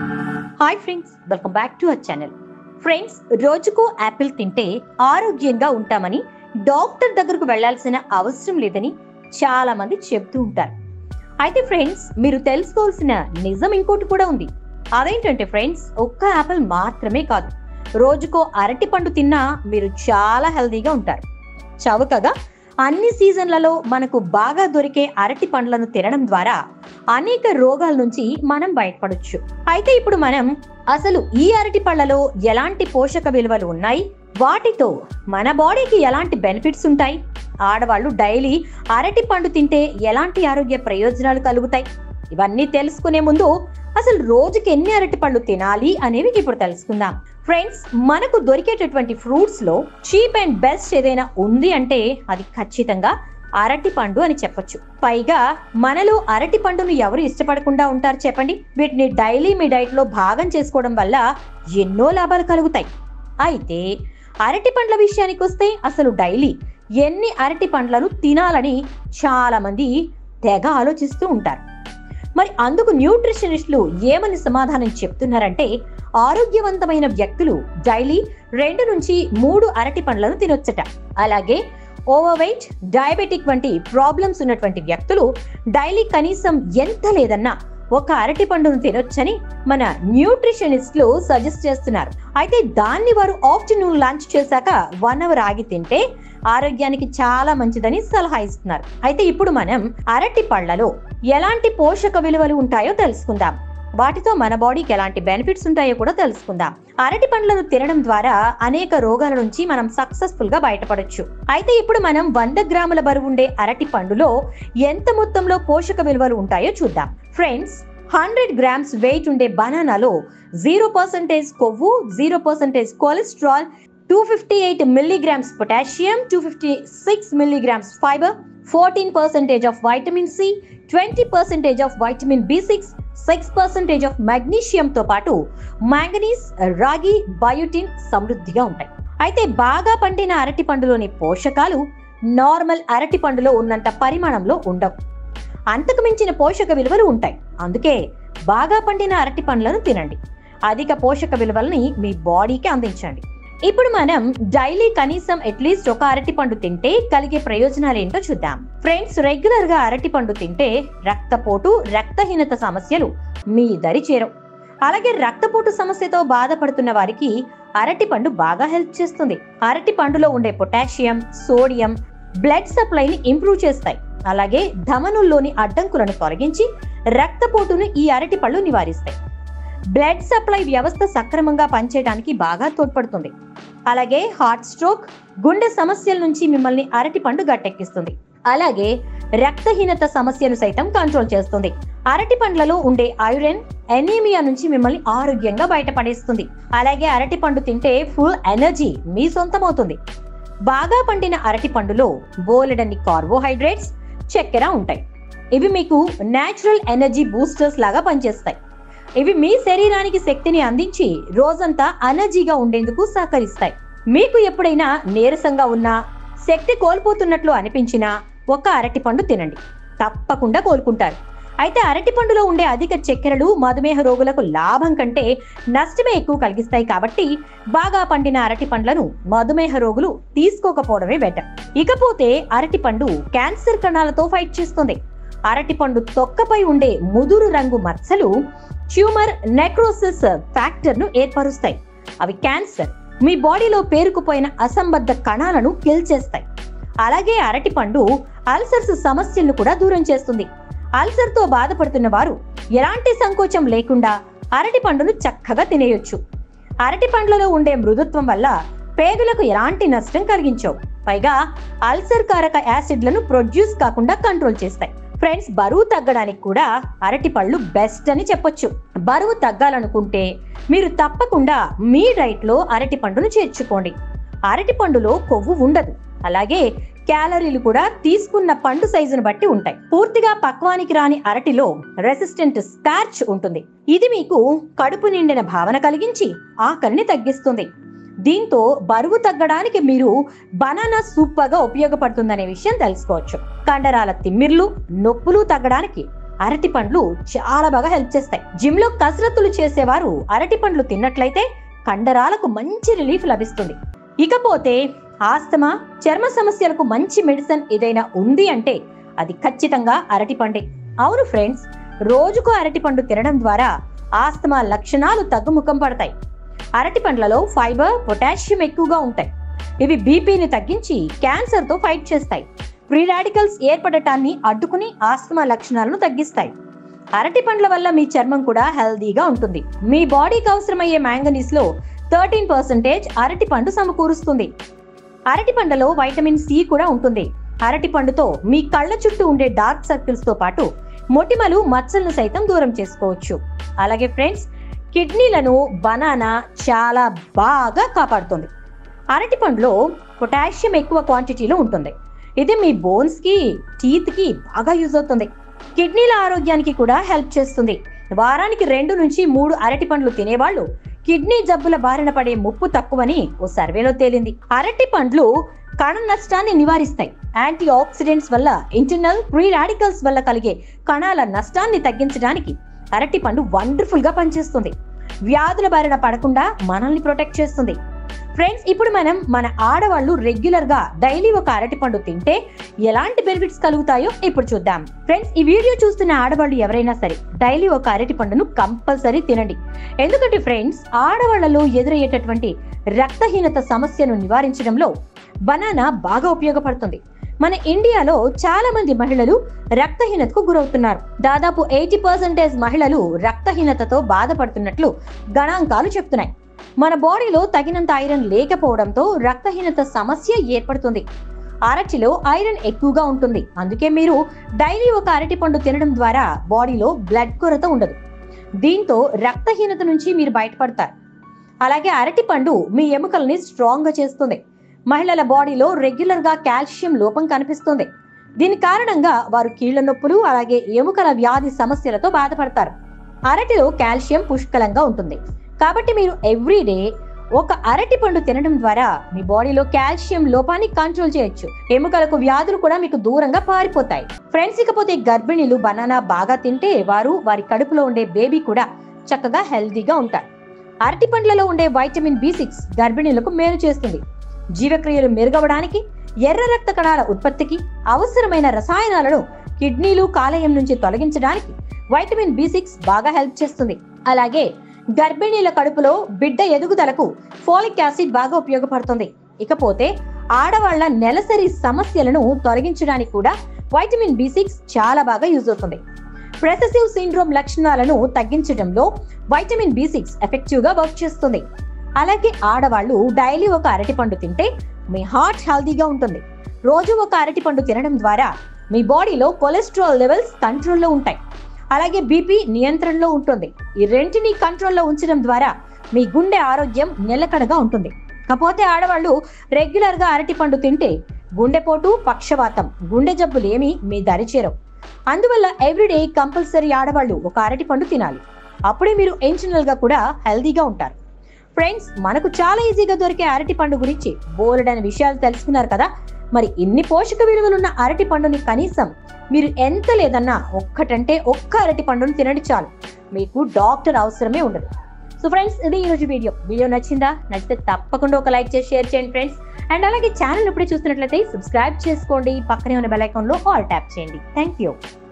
hi friends welcome back to our channel friends రోజుకో apple తింటే ఆరోగ్యంగా ఉంటామని డాక్టర్ దగ్గరకు వెళ్ళాల్సిన అవసరం లేదని చాలా మంది చెప్తూ ఉంటారు అయితే ఫ్రెండ్స్ మీరు తెలుసుకోవాల్సిన నిజం ఇంకోటి కూడా ఉంది అదేంటంటే ఫ్రెండ్స్ ఒక్క యాపిల్ మాత్రమే కాదు రోజుకో అరటి పండు తిన్నా మీరు చాలా హెల్తీగా ఉంటారు చవకగా అన్ని సీజన్లలో మనకు బాగా దొరికే అరటి పండ్లను తినడం ద్వారా అనేక రోగాల నుంచి మనం బయటపడొచ్చు అయితే ఇప్పుడు మనం అసలు ఈ అరటి పళ్ళలో ఎలాంటి పోషక విలువలు ఉన్నాయి వాటితో మన బాడీకి ఎలాంటి బెనిఫిట్స్ ఉంటాయి ఆడవాళ్ళు డైలీ అరటి పండు తింటే ఎలాంటి ఆరోగ్య ప్రయోజనాలు కలుగుతాయి ఇవన్నీ తెలుసుకునే ముందు అసలు రోజుకి ఎన్ని అరటి పళ్ళు తినాలి అనేవి ఇప్పుడు తెలుసుకుందాం ఫ్రెండ్స్ మనకు దొరికేటటువంటి ఫ్రూట్స్ లో చీప్ అండ్ బెస్ట్ ఏదైనా ఉంది అంటే అది ఖచ్చితంగా అరటి పండు అని చెప్పొచ్చు పైగా మనలో అరటి పండును ఎవరు ఇష్టపడకుండా ఉంటారు చెప్పండి వీటిని డైలీ మీ డైట్ లో భాగం చేసుకోవడం వల్ల ఎన్నో లాభాలు కలుగుతాయి అయితే అరటి పండ్ల విషయానికి వస్తే అసలు డైలీ ఎన్ని అరటి పండ్లను తినాలని చాలా మంది తెగ ఆలోచిస్తూ ఉంటారు మరి అందుకు న్యూట్రిషనిస్టులు ఏమని సమాధానం చెప్తున్నారంటే ఆరోగ్యవంతమైన వ్యక్తులు డైలీ రెండు నుంచి మూడు అరటి పండ్లను తినొచ్చట అలాగే ఓవర్ వెయిట్ డయాబెటిక్ వంటి ప్రాబ్లమ్స్ ఉన్నటువంటి వ్యక్తులు డైలీ కనీసం ఎంత లేదన్నా ఒక అరటి పండును తినొచ్చని మన న్యూట్రిషనిస్టులు సజెస్ట్ చేస్తున్నారు అయితే దాన్ని వారు ఆఫ్టర్నూన్ లంచ్ చేశాక వన్ అవర్ ఆగి తింటే ఆరోగ్యానికి చాలా మంచిదని సలహా ఇస్తున్నారు అయితే ఇప్పుడు మనం అరటి పళ్లలో ఎలాంటి పోషక విలువలు ఉంటాయో తెలుసుకుందాం వాటితో మన బాడీకి ఎలాంటి బెనిఫిట్స్ ఉంటాయో కూడా తెలుసుకుందాం అరటి పండ్లను తినడం ద్వారా అనేక రోగాల నుంచి మనం సక్సెస్ఫుల్ గా బయటపడొచ్చు అయితే ఇప్పుడు మనం వంద గ్రాముల బరువు ఉండే అరటి పండులో ఎంత మొత్తంలో పోషక విలువలు ఉంటాయో చూద్దాం ఫ్రెండ్స్ హండ్రెడ్ గ్రామ్స్ వెయిట్ ఉండే బనానాలో జీరో పర్సెంటేజ్ కొవ్వు zero percentage cholesterol two fifty eight milligrams potassium two fifty six milligrams fibre fourteen percentage of vitamin C twenty percentage of vitamin B six six percentage of మెగ్నీషియంతో పాటు manganese రాగి biotin సమృద్ధిగా ఉంటాయి అయితే బాగా పండిన అరటి పండులోని పోషకాలు నార్మల్ అరటి పండులో ఉన్నంత పరిమాణంలో ఉండవు అంతకు మించిన పోషక విలువలు ఉంటాయి అందుకే బాగా పండిన అరటి పండ్లను తినండి అధిక పోషక విలువల్ని మీ బాడీకి అందించండి ఇప్పుడు మనం డైలీ కనీసం అట్లీస్ట్ ఒక అరటి పండు తింటే కలిగే ప్రయోజనాలు ఏంటో చూద్దాం ఫ్రెండ్స్ రెగ్యులర్ గా అరటి పండు తింటే రక్తపోటు రక్తహీనత సమస్యలు మీ దరి చేరవు అలాగే రక్తపోటు సమస్యతో బాధపడుతున్న వారికి అరటి పండు బాగా హెల్ప్ చేస్తుంది అరటి పండులో ఉండే పొటాషియం సోడియం బ్లడ్ సప్లైని ఇంప్రూవ్ చేస్తాయి అలాగే ధమనుల్లోని అడ్డంకులను తొలగించి రక్తపోటును ఈ అరటి పళ్ళు నివారిస్తాయి బ్లడ్ సప్లై వ్యవస్థ సక్రమంగా పనిచేయడానికి బాగా తోడ్పడుతుంది అలాగే హార్ట్ స్ట్రోక్ గుండె సమస్యల నుంచి మిమ్మల్ని అరటి పండు గట్టెక్కిస్తుంది అలాగే రక్తహీనత సమస్యలు సైతం కంట్రోల్ చేస్తుంది అరటి పండ్లలో ఉండే ఐరన్ ఎనీమియా నుంచి మిమ్మల్ని ఆరోగ్యంగా బయటపడేస్తుంది అలాగే అరటి పండు తింటే ఫుల్ ఎనర్జీ మీ సొంతమవుతుంది బాగా పండిన అరటి పండులో బోలెడన్ని కార్బోహైడ్రేట్స్ చక్కెర ఉంటాయి ఇవి మీకు నేచురల్ ఎనర్జీ బూస్టర్స్ లాగా పనిచేస్తాయి ఇవి మీ శరీరానికి శక్తిని అందించి రోజంతా ఎనర్జీగా ఉండేందుకు సహకరిస్తాయి మీకు ఎప్పుడైనా నీరసంగా ఉన్నా శక్తి కోల్పోతున్నట్లు అనిపించినా ఒక అరటి పండు తినండి తప్పకుండా కోలుకుంటారు అయితే అరటి పండులో ఉండే అధిక చక్కెరలు మధుమేహ రోగులకు లాభం కంటే నష్టమే ఎక్కువ కలిగిస్తాయి కాబట్టి బాగా పండిన అరటి పండ్లను మధుమేహ రోగులు తీసుకోకపోవడమే బెటర్ ఇకపోతే అరటి పండు క్యాన్సర్ కణాలతో ఫైట్ చేస్తుంది అరటి పండు తొక్కపై ఉండే ముదురు రంగు మచ్చలు ట్యూమర్ నెక్రోసిస్ ఫ్యాక్టర్ ను ఏర్పరుస్తాయి అవి క్యాన్సర్ మీ బాడీలో పేరుకుపోయిన అసంబద్ధ కణాలను కిల్ చేస్తాయి అలాగే అరటి పండు అల్సర్స్ సమస్యలను కూడా దూరం చేస్తుంది అల్సర్ తో బాధపడుతున్న వారు ఎలాంటి సంకోచం లేకుండా అరటి పండును చక్కగా తినేయొచ్చు అరటి పండ్లలో ఉండే మృదుత్వం వల్ల పేగులకు ఎలాంటి నష్టం కలిగించవు పైగా అల్సర్ కారక యాసిడ్లను ప్రొడ్యూస్ కాకుండా కంట్రోల్ చేస్తాయి ఫ్రెండ్స్ బరువు తగ్గడానికి కూడా అరటి పళ్ళు బెస్ట్ అని చెప్పొచ్చు బరువు తగ్గాలనుకుంటే మీరు తప్పకుండా మీ డైట్ లో అరటి పండును చేర్చుకోండి అరటి పండులో కొవ్వు ఉండదు అలాగే క్యాలరీలు కూడా తీసుకున్న పండు సైజును బట్టి ఉంటాయి పూర్తిగా పక్వానికి రాని అరటిలో రెసిస్టెంట్ స్టార్చ్ ఉంటుంది ఇది మీకు కడుపు నిండిన భావన కలిగించి ఆకలిని తగ్గిస్తుంది దీంతో బరువు తగ్గడానికి మీరు బనానా సూపర్ గా ఉపయోగపడుతుందనే విషయం తెలుసుకోవచ్చు కండరాల తిమ్మిర్లు నొప్పులు తగ్గడానికి అరటి పండ్లు చాలా బాగా హెల్ప్ చేస్తాయి జిమ్ లో కసరత్తులు చేసేవారు అరటి పండ్లు తిన్నట్లయితే కండరాలకు మంచి రిలీఫ్ లభిస్తుంది ఇకపోతే ఆస్తమా చర్మ సమస్యలకు మంచి మెడిసిన్ ఏదైనా ఉంది అంటే అది ఖచ్చితంగా అరటి పండే అవును ఫ్రెండ్స్ రోజుకు అరటి పండు తినడం ద్వారా ఆస్తమా లక్షణాలు తగ్గుముఖం పడతాయి అరటి పండ్లలో ఫైబర్ పొటాషియం ఎక్కువగా ఉంటాయి ఇవి బీపీని తగ్గించి క్యాన్సర్తో ఫైట్ చేస్తాయి ఫ్రీ రాడికల్స్ ఏర్పడటాన్ని అడ్డుకుని ఆస్తమా లక్షణాలను తగ్గిస్తాయి అరటి పండ్ల వల్ల మీ చర్మం కూడా హెల్దీగా ఉంటుంది మీ బాడీకి అవసరమయ్యే మ్యాంగనీస్ లో థర్టీన్ పర్సెంటేజ్ అరటి పండు సమకూరుస్తుంది అరటి పండులో వైటమిన్ సి కూడా ఉంటుంది అరటి పండుతో మీ కళ్ళ చుట్టూ ఉండే డార్క్ సర్కిల్స్ తో పాటు మొటిమలు మచ్చలను సైతం దూరం చేసుకోవచ్చు అలాగే ఫ్రెండ్స్ కిడ్నీలను బనానా చాలా బాగా కాపాడుతుంది అరటి పండులో పొటాషియం ఎక్కువ క్వాంటిటీలో ఉంటుంది ఇది మీ బోన్స్ కి టీత్ కి బాగా యూజ్ అవుతుంది కిడ్నీల ఆరోగ్యానికి కూడా హెల్ప్ చేస్తుంది వారానికి రెండు నుంచి మూడు అరటి పండ్లు తినేవాళ్ళు కిడ్నీ జబ్బుల బారిన పడే ముప్పు తక్కువని ఓ సర్వేలో తేలింది అరటి పండ్లు కణ నష్టాన్ని నివారిస్తాయి యాంటీ ఆక్సిడెంట్స్ వల్ల ఇంటర్నల్ ఫ్రీ రాడికల్స్ వల్ల కలిగే కణాల నష్టాన్ని తగ్గించడానికి అరటి పండు వండర్ఫుల్ గా పనిచేస్తుంది వ్యాధుల బారిన పడకుండా మనల్ని ప్రొటెక్ట్ చేస్తుంది ఫ్రెండ్స్ ఇప్పుడు మనం మన ఆడవాళ్ళు రెగ్యులర్ గా డైలీ ఒక అరటి పండు తింటే ఎలాంటి బెనిఫిట్స్ కలుగుతాయో ఇప్పుడు చూద్దాం ఫ్రెండ్స్ ఈ వీడియో చూస్తున్న ఆడవాళ్ళు ఎవరైనా సరే డైలీ ఒక అరటి పండును కంపల్సరీ తినండి ఎందుకంటే ఫ్రెండ్స్ ఆడవాళ్లలో ఎదురయ్యేటటువంటి రక్తహీనత సమస్యను నివారించడంలో బనానా బాగా ఉపయోగపడుతుంది మన ఇండియాలో చాలా మంది మహిళలు రక్తహీనతకు గురవుతున్నారు దాదాపు ఎయిటీ పర్సెంటేజ్ మహిళలు రక్తహీనతతో బాధపడుతున్నట్లు గణాంకాలు చెప్తున్నాయి మన బాడీలో తగినంత ఐరన్ లేకపోవడంతో రక్తహీనత సమస్య ఏర్పడుతుంది అరటిలో ఐరన్ ఎక్కువగా ఉంటుంది అందుకే మీరు డైలీ ఒక అరటి పండు తినడం ద్వారా బాడీలో బ్లడ్ కొరత ఉండదు దీంతో రక్తహీనత నుంచి మీరు బయటపడతారు అలాగే అరటి పండు మీ ఎముకల్ని స్ట్రాంగ్ గా చేస్తుంది మహిళల బాడీలో రెగ్యులర్ గా కాల్షియం లోపం కనిపిస్తుంది దీని కారణంగా వారు కీళ్ల నొప్పులు అలాగే ఎముకల వ్యాధి సమస్యలతో బాధపడతారు అరటిలో కాల్షియం పుష్కలంగా ఉంటుంది కాబట్టి మీరు ఎవ్రీడే ఒక అరటి పండు తినడం ద్వారా మీ బాడీలో కాల్షియం లోపాన్ని కంట్రోల్ చేయొచ్చు ఎముకలకు వ్యాధులు కూడా మీకు దూరంగా పారిపోతాయి ఫ్రెండ్స్ ఇకపోతే గర్భిణీలు బనానా బాగా తింటే వారు వారి కడుపులో ఉండే బేబీ కూడా చక్కగా హెల్తీగా ఉంటారు అరటి పండ్లలో ఉండే వైటమిన్ బి సిక్స్ గర్భిణీలకు మేలు చేస్తుంది జీవక్రియలు మెరుగవడానికి ఎర్ర రక్త కణాల ఉత్పత్తికి అవసరమైన రసాయనాలను కిడ్నీలు కాలేయం నుంచి తొలగించడానికి వైటమిన్ బి సిక్స్ బాగా హెల్ప్ చేస్తుంది అలాగే గర్భిణీల కడుపులో బిడ్డ ఎదుగుదలకు ఫోలిక్ యాసిడ్ బాగా ఉపయోగపడుతుంది ఇకపోతే ఆడవాళ్ల నెలసరి సమస్యలను తొలగించడానికి కూడా వైటమిన్ బి సిక్స్ చాలా బాగా యూజ్ అవుతుంది ప్రెసెసివ్ సిండ్రోమ్ లక్షణాలను తగ్గించడంలో వైటమిన్ బి సిక్స్ ఎఫెక్టివ్ గా వర్క్ చేస్తుంది అలాగే ఆడవాళ్ళు డైలీ ఒక అరటి పండు తింటే మీ హార్ట్ హెల్తీగా ఉంటుంది రోజు ఒక అరటి పండు తినడం ద్వారా మీ బాడీలో కొలెస్ట్రాల్ లెవెల్స్ కంట్రోల్లో ఉంటాయి అలాగే బీపీ నియంత్రణలో ఉంటుంది ఈ రెంటిని కంట్రోల్లో ఉంచడం ద్వారా మీ గుండె ఆరోగ్యం నిలకడగా ఉంటుంది కాకపోతే ఆడవాళ్ళు రెగ్యులర్ గా అరటి పండు తింటే గుండెపోటు పక్షవాతం గుండె జబ్బులు ఏమీ మీ దరి చేరవు అందువల్ల ఎవ్రీడే కంపల్సరీ ఆడవాళ్ళు ఒక అరటి పండు తినాలి అప్పుడే మీరు ఇంటర్నల్ గా కూడా హెల్దీగా ఉంటారు ఫ్రెండ్స్ మనకు చాలా ఈజీగా దొరికే అరటి పండు గురించి బోలెడని విషయాలు తెలుసుకున్నారు కదా మరి ఇన్ని పోషక విలువలున్న అరటి పండుని కనీసం మీరు ఎంత లేదన్నా ఒక్కటంటే ఒక్క అరటి పండును తినండి చాలు మీకు డాక్టర్ అవసరమే ఉండదు సో ఫ్రెండ్స్ ఇది ఈరోజు వీడియో వీడియో నచ్చిందా నచ్చితే తప్పకుండా ఒక లైక్ చేసి షేర్ చేయండి ఫ్రెండ్స్ అండ్ అలాగే ఛానల్ ఇప్పుడే చూస్తున్నట్లయితే సబ్స్క్రైబ్ చేసుకోండి పక్కనే ఉన్న బెల్ ఐకాన్లో ఆల్ ట్యాప్ చేయండి థ్యాంక్ యూ